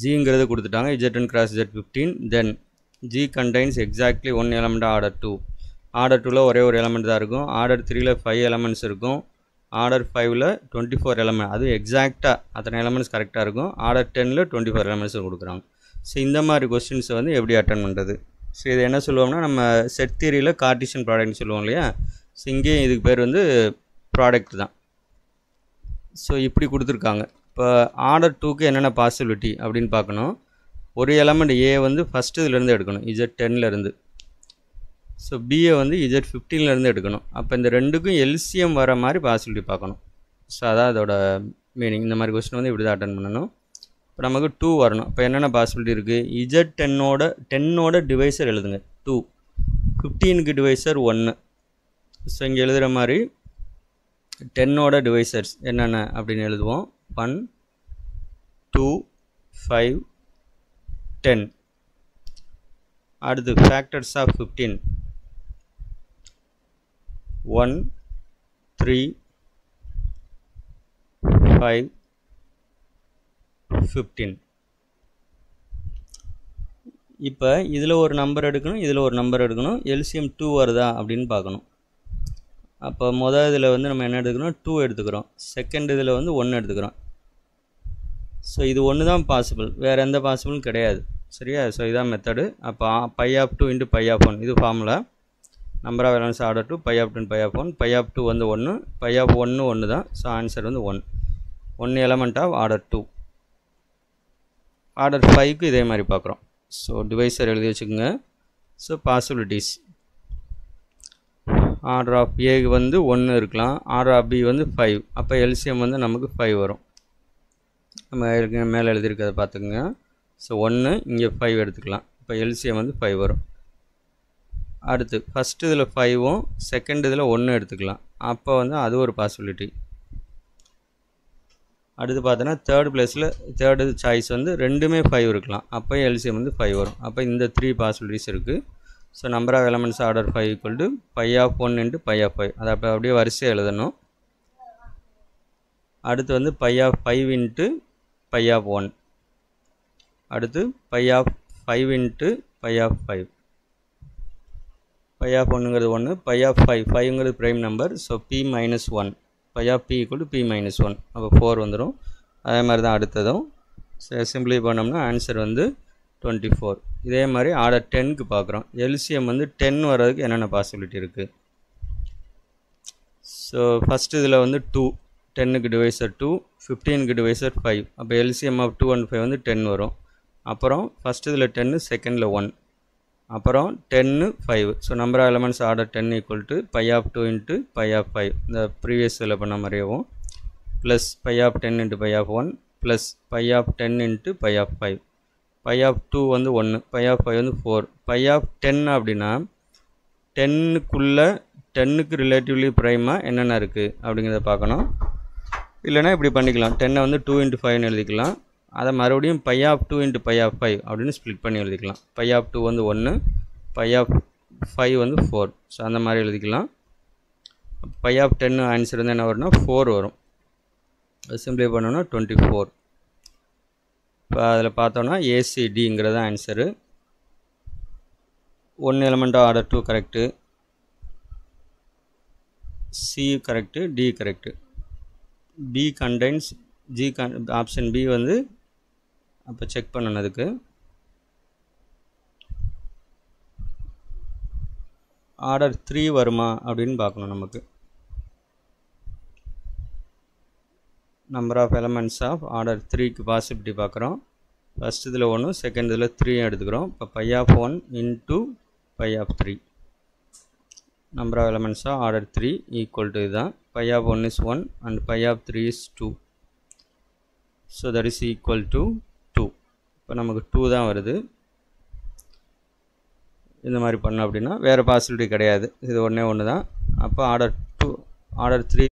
ஜிங்கிறது கொடுத்துட்டாங்க Z and cross Z fifteen then G contains exactly one element order two order டூவில் ஒரே ஒரு element தான் இருக்கும் ஆர்டர் த்ரீல ஃபைவ் எலமெண்ட்ஸ் இருக்கும் ஆர்டர் ஃபைவ்ல டுவெண்ட்டி ஃபோர் எலமெண்ட் அது எக்ஸாக்டாக அத்தனை எலமெண்ட்ஸ் கரெக்டாக இருக்கும் ஆர்டர் டெனில் டுவெண்ட்டி ஃபோர் எலமெண்ட்ஸ் கொடுக்குறாங்க ஸோ இந்த மாதிரி கொஸ்டின்ஸை வந்து எப்படி அட்டன் பண்ணுறது ஸோ இது என்ன சொல்லுவோம்னா நம்ம செட் தியரியில் கார்டிஷன் ப்ராடக்ட்னு சொல்லுவோம் இல்லையா ஸோ இங்கேயும் இதுக்கு பேர் வந்து ப்ராடக்ட் தான் ஸோ இப்படி கொடுத்துருக்காங்க இப்போ ஆர்டர் டூக்கு என்னென்ன பாசிபிலிட்டி அப்படின்னு பார்க்கணும் ஒரு எலமெண்ட் ஏ வந்து ஃபஸ்ட்டு இதுலேருந்து எடுக்கணும் இஜெட் டென்லேருந்து ஸோ பிஏ வந்து இஜெட் ஃபிஃப்டீன்லேருந்து எடுக்கணும் அப்போ இந்த ரெண்டுக்கும் எல்சிஎம் வர மாதிரி பாசிபிலிட்டி பார்க்கணும் ஸோ அதான் அதோட மீனிங் இந்த மாதிரி கொஸ்டின் வந்து இப்படி தான் அட்டன் பண்ணணும் இப்போ நமக்கு டூ வரணும் இப்போ என்னென்ன பாசிபிலிட்டி இருக்குது இஜெட் டென்னோட டென்னோட டிவைசர் எழுதுங்க டூ ஃபிஃப்டீனுக்கு டிவைசர் ஒன்று ஸோ இங்கே எழுதுகிற மாதிரி டென்னோட டிவைசர்ஸ் என்னென்ன அப்படின்னு எழுதுவோம் ஒன் டூ ஃபைவ் டென் அடுத்து factors of fifteen one three five fifteen இப்போ இதில் ஒரு நம்பர் எடுக்கணும் இதில் ஒரு நம்பர் எடுக்கணும் எல்சிஎம் டூ வருதா அப்படின்னு பார்க்கணும் அப்போ மொதல் இதில் வந்து நம்ம என்ன எடுத்துக்கிறோம் டூ எடுத்துக்கிறோம் செகண்ட் இதில் வந்து ஒன்று எடுத்துக்கிறோம் ஸோ இது ஒன்று தான் பாசிபிள் வேறு எந்த பாசிபிளும் கிடையாது சரியா ஸோ இதான் மெத்தடு அப்போ phi of two into phi of one இது formula number of elements order two phi of two phi of one phi of two வந்து ஒன்று பை ஆஃப் ஒன்று ஒன்று தான் ஸோ ஆன்சர் வந்து one one element of order two order ஃபைவ்க்கு இதே மாதிரி பார்க்குறோம் ஸோ டிவைசர் எழுதி வச்சுக்கோங்க ஸோ பாசிபிலிட்டிஸ் ஆர்டர் ஆஃப் ஏக்கு வந்து ஒன்று இருக்கலாம் ஆர்டர் ஆஃப் பி வந்து ஃபைவ் அப்போ எல்சிஎம் வந்து நமக்கு ஃபைவ் வரும் நம்ம ஏற்கனவே மேலே எழுதியிருக்கிறத பார்த்துக்குங்க ஸோ ஒன்று இங்கே ஃபைவ் எடுத்துக்கலாம் இப்போ எல்சிஎம் வந்து ஃபைவ் வரும் அடுத்து ஃபஸ்ட்டு இதில் ஃபைவும் செகண்ட் இதில் ஒன்று எடுத்துக்கலாம் அப்போ வந்து அது ஒரு பாசிபிலிட்டி அடுத்து பார்த்தோன்னா தேர்ட் பிளேஸில் தேர்டு சாய்ஸ் வந்து ரெண்டுமே ஃபைவ் இருக்கலாம் அப்போ எல்சிஎம் வந்து ஃபைவ் வரும் அப்போ இந்த த்ரீ பாசிபிலிட்டிஸ் இருக்குது so number of elements order five equal to phi of one into phi of five அதை அப்போ அப்படியே வரிசையாக எழுதணும் அடுத்து வந்து phi of five into phi of one அடுத்து phi of five into phi of five phi of ஒன்றுங்கிறது ஒன்று பை ஆஃப் ஃபைவ் ஃபைவ்ங்கிறது prime number so P minus one phi of P equal to P minus one அப்போ four வந்துடும் அதே மாதிரி தான் அடுத்ததும் சிம்பிளி பண்ணோம்னா ஆன்சர் வந்து டுவெண்ட்டி ஃபோர் இதே மாதிரி ஆர்டர் டென்க்கு பார்க்குறோம் எல்சிஎம் வந்து டென் வர்றதுக்கு என்னென்ன பாசிபிலிட்டி இருக்குது ஸோ ஃபஸ்ட்டு இதில் வந்து டூ டென்னுக்கு டிவைசர் டூ ஃபிஃப்டீனுக்கு டிவைசர் ஃபைவ் அப்போ LCM of two and five வந்து டென் வரும் அப்புறம் ஃபஸ்ட் இதில் டென்னு செகண்டில் ஒன் அப்புறம் ten five so number of elements order ten equal to phi of two into phi of five இந்த ப்ரீவியஸ் இதில் பண்ண மாதிரியும் plus phi of ten into phi of one plus phi of ten into phi of five phi of two வந்து ஒன்று phi of five வந்து four phi of ten அப்படின்னா டென்னுக்குள்ளே டென்னுக்கு ரிலேட்டிவ்லி ப்ரைமாக என்னென்ன இருக்குது அப்படிங்கிறத பார்க்கணும் இல்லைனா இப்படி பண்ணிக்கலாம் டென்னை வந்து டூ இன்ட்டு ஃபைவ்னு எழுதிக்கலாம் அதை மறுபடியும் phi of two into phi of five அப்படின்னு ஸ்ப்ளிட் பண்ணி எழுதிக்கலாம் பை ஆஃப் டூ வந்து ஒன்று பை ஆஃப் ஃபைவ் வந்து ஃபோர் ஸோ அந்த மாதிரி எழுதிக்கலாம் பை ஆஃப் டென்னு ஆன்சர் வந்து என்ன வரும்னா ஃபோர் வரும் சிம்பிளை பண்ணோன்னா டுவெண்ட்டி ஃபோர் இப்போ அதில் பார்த்தோன்னா ஏசிடிங்கிறது answer one element order two correct C correct D correct B contains G கன் ஆப்ஷன் பி வந்து அப்போ செக் பண்ணணும் அதுக்கு ஆர்டர் த்ரீ வருமா அப்படின்னு பார்க்கணும் நமக்கு number of elements of order த்ரீக்கு பாசிபிலிட்டி பார்க்குறோம் ஃபஸ்ட் இதில் ஒன்று செகண்ட் இதில் த்ரீயும் எடுத்துக்கிறோம் இப்போ phi of one into phi of three number of elements of order three equal to இதுதான் phi of one is one and phi of three is two so that is equal to two இப்போ நமக்கு two தான் வருது இந்த மாதிரி பண்ணோம் அப்படின்னா வேறு பாசிபிலிட்டி கிடையாது இது ஒன்றே ஒன்று தான் அப்போ ஆர்டர் டூ ஆர்டர் த்ரீ